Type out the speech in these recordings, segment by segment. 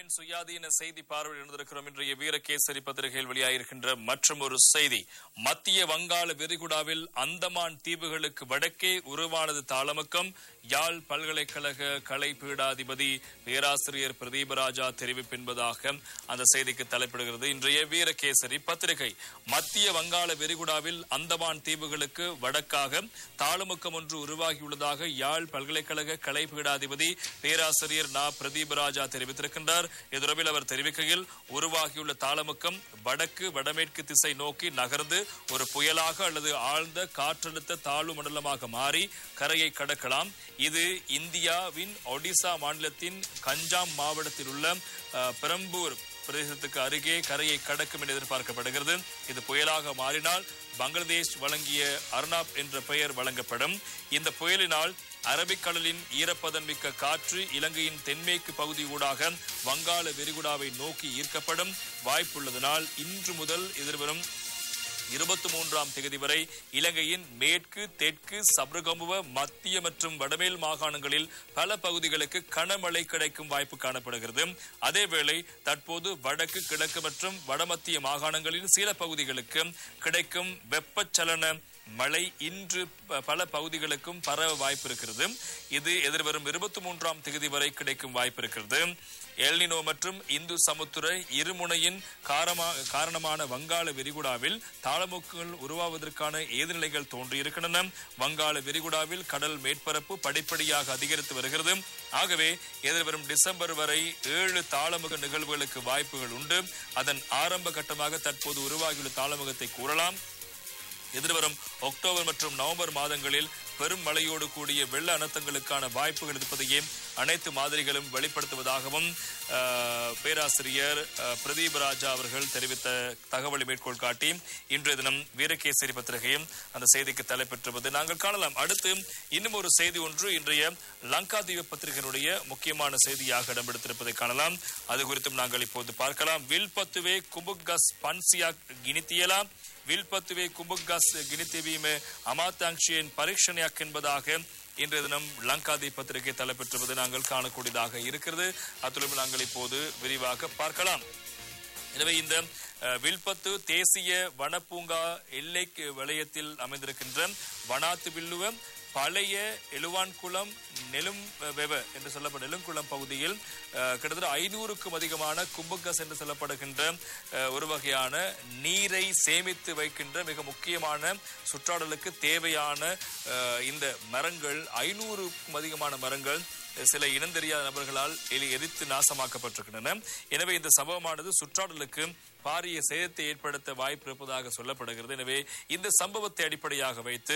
சுயாதீன செய்தி பார்வையில் இருந்திருக்கிறோம் இன்றைய வீரகேசரி பத்திரிகையில் வெளியாகிருக்கின்ற மற்றும் ஒரு செய்தி மத்திய வங்காள விரிகுடாவில் அந்தமான் தீவுகளுக்கு வடக்கே உருவானது தாளமுக்கம் யாழ் பல்கலைக்கழக கலை பீடாதிபதி பேராசிரியர் பிரதீபராஜா தெரிவிப்பு என்பதாக அந்த செய்திக்கு தலைப்பிடுகிறது இன்றைய வீரகேசரி பத்திரிகை மத்திய வங்காள விரிகுடாவில் அந்தமான் தீவுகளுக்கு வடக்காக தாளமுக்கம் ஒன்று உருவாகியுள்ளதாக யாழ் பல்கலைக்கழக கலை பீடாதிபதி பேராசிரியர் நா பிரதீபராஜா தெரிவித்திருக்கின்றார் இதுரவில் அவர் தெரிவிக்கையில் உருவாகியுள்ள தாளமுக்கம் வடக்கு வடமேற்கு திசை நோக்கி நகர்ந்து ஒரு புயலாக அல்லது ஆழ்ந்த காற்றழுத்த தாழ்வு மண்டலமாக மாறி கரையை கடக்கலாம் இது இந்தியாவின் ஒடிசா மாநிலத்தின் கஞ்சாம் மாவட்டத்தில் உள்ள அஹ், பெரம்பூர் பிரதேசத்துக்கு அருகே கரையை கடக்கும் என எதிர்பார்க்கப்படுகிறது இது புயலாக மாறினால் பங்களாதேஷ் வழங்கிய அர்னாப் என்ற பெயர் வழங்கப்படும் இந்த புயலினால் அரபிக்கடலின் ஈரப்பதன் மிக்க காற்று இலங்கையின் தென்மேற்கு பகுதி ஊடாக வங்காள விரிகுடாவை நோக்கி ஈர்க்கப்படும் வாய்ப்புள்ளதனால் இன்று முதல் எதிர்வரும் இருபத்தி மூன்றாம் தேதி வரை இலங்கையின் மேற்கு தெற்கு சப்ரகமுவ மத்திய மற்றும் வடமேல் மாகாணங்களில் பல பகுதிகளுக்கு கனமழை கிடைக்கும் வாய்ப்பு காணப்படுகிறது அதேவேளை தற்போது வடக்கு கிழக்கு மற்றும் வடமத்திய மாகாணங்களின் சில பகுதிகளுக்கு கிடைக்கும் வெப்பச்சலன மழை இன்று ப- பல பகுதிகளுக்கும் பரவ வாய்ப்பு இருக்கிறது இது எதிர்வரும் இருபத்தி மூன்றாம் தேதி வரை கிடைக்கும் வாய்ப்பு இருக்கிறது எல்னினோ மற்றும் இந்து சமுத்திர இருமுனையின் காரமா- காரணமான வங்காள விரிகுடாவில் தாளமுக்குகள் உருவாவதற்கான ஏதுநிலைகள் தோன்றியிருக்கின்றன வங்காள விரிகுடாவில் கடல் மேற்பரப்பு படிப்படியாக அதிகரித்து வருகிறது ஆகவே எதிர்வரும் டிசம்பர் வரை ஏழு தாளமுக நிகழ்வுகளுக்கு வாய்ப்புகள் உண்டு அதன் ஆரம்ப கட்டமாக தற்போது உருவாகியுள்ள தாளமுகத்தை கூறலாம் எதிர்வரும் அக்டோபர் மற்றும் நவம்பர் மாதங்களில் பெரும் மழையோடு கூடிய வெள்ள அனர்த்தங்களுக்கான வாய்ப்புகள் இருப்பதையே அனைத்து மாதிரிகளும் வெளிப்படுத்துவதாகவும் ஆஹ், பேராசிரியர் ஆஹ், பிரதீப் ராஜா அவர்கள் தெரிவித்த தகவலை மேற்கோள் காட்டி இன்றைய தினம் வீரகேசரி பத்திரிகையும் அந்த செய்திக்கு தலைப்பெற்றுவது நாங்கள் காணலாம் அடுத்து இன்னும் ஒரு செய்தி ஒன்று இன்றைய லங்காதீப பத்திரிகையினுடைய முக்கியமான செய்தியாக இடம்பெடுத்திருப்பதை காணலாம் அது குறித்தும் நாங்கள் இப்போது பார்க்கலாம் வில்பத்துவே குபுகஸ் பன்சியா கினித்தியலா வில்பத்துவே கும்புகாஸ் கிணித்தேவீம அமாத்தாங்ஷியின் பரீட்சணையாக் என்பதாக இன்றைய தினம் லங்காதி பத்திரிகை தலைப்பெற்றுவது நாங்கள் காணக்கூடியதாக இருக்கிறது அத்துடன் நாங்கள் இப்போது விரிவாக பார்க்கலாம் எனவே இந்த அஹ், வில்பத்து தேசிய வனப்பூங்கா எல்லைக்கு வலயத்தில் அமைந்திருக்கின்ற வனாத்து வில்லுவ பழைய எழுவான்குளம் நெலும் வெவ என்று சொல்லப்பட்ட நெலுங்குளம் பகுதியில் அஹ், கிட்டத்தட்ட ஐநூறுக்கும் அதிகமான கும்பகஸ் என்று சொல்லப்படுகின்ற அஹ், ஒரு வகையான நீரை சேமித்து வைக்கின்ற மிக முக்கியமான சுற்றாடலுக்கு தேவையான அஹ், இந்த மரங்கள் ஐநூறுக்கும் அதிகமான மரங்கள் சில இனந்தெரியாத நபர்களால் எரி- எரித்து நாசமாக்கப்பட்டிருக்கின்றன எனவே இந்த சம்பவமானது சுற்றாடலுக்கு பாரிய சேதத்தை ஏற்படுத்த வாய்ப்பு இருப்பதாக சொல்லப்படுகிறது எனவே இந்த சம்பவத்தை அடிப்படையாக வைத்து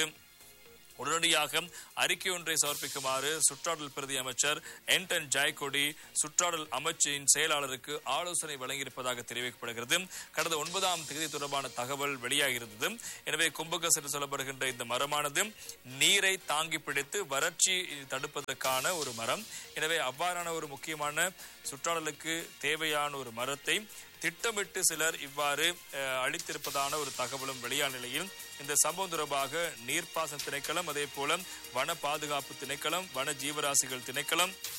உடனடியாக அறிக்கை ஒன்றை சமர்ப்பிக்குமாறு சுற்றாடல் பிரதி அமைச்சர் என்டன் ஜாய்கொடி சுற்றாடல் அமைச்சின் செயலாளருக்கு ஆலோசனை வழங்கியிருப்பதாக தெரிவிக்கப்படுகிறது கடந்த ஒன்பதாம் தேதி தொடர்பான தகவல் வெளியாகியிருந்தது எனவே கும்பகஸ் என்று சொல்லப்படுகின்ற இந்த மரமானது நீரை தாங்கி பிடித்து வறட்சி தடுப்பதற்கான ஒரு மரம் எனவே அவ்வாறான ஒரு முக்கியமான சுற்றாடலுக்கு தேவையான ஒரு மரத்தை திட்டமிட்டு சிலர் இவ்வாறு அஹ், அளித்திருப்பதான ஒரு தகவலும் வெளியான நிலையில் இந்த சம்பவம் தொடர்பாக நீர்ப்பாசன திணைக்களம் அதே போல வன பாதுகாப்பு திணைக்களம் வன ஜீவராசிகள் திணைக்களம்